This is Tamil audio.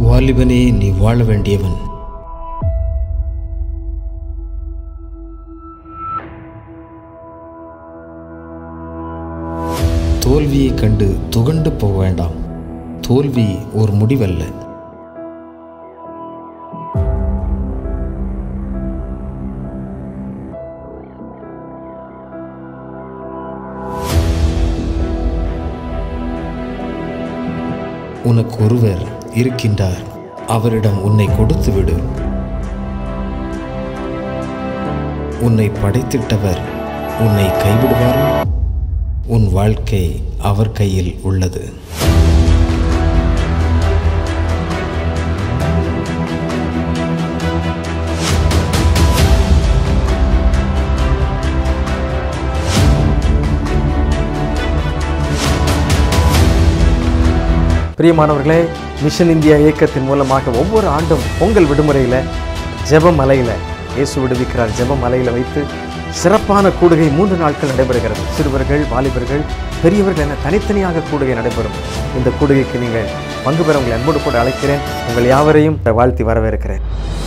வாலிபனே நீ வாழ வேண்டியவன் தோல்வியைக் கண்டு துகண்டு போக வேண்டாம் தோல்வி ஒரு முடிவல்ல உனக்கு ஒருவர் இருக்கின்றார் அவரிடம் உன்னை கொடுத்து விடு உன்னை படைத்திட்டவர் உன்னை கைவிடுவாரோ உன் வாழ்க்கை அவர் கையில் உள்ளது பிரியமானவர்களே மிஷன் இந்தியா இயக்கத்தின் மூலமாக ஒவ்வொரு ஆண்டும் பொங்கல் விடுமுறையில் ஜெபமலையில் இயேசு விடுவிக்கிறார் ஜெபமலையில் வைத்து சிறப்பான கூடுகை மூன்று நாட்கள் நடைபெறுகிறது சிறுவர்கள் வாலிபர்கள் பெரியவர்கள் என தனித்தனியாக கூடுகை நடைபெறும் இந்த கூடுகைக்கு நீங்கள் பங்கு பெற உங்களை அன்போடு கூட அழைக்கிறேன் உங்கள் யாவரையும் வாழ்த்தி வரவேற்கிறேன்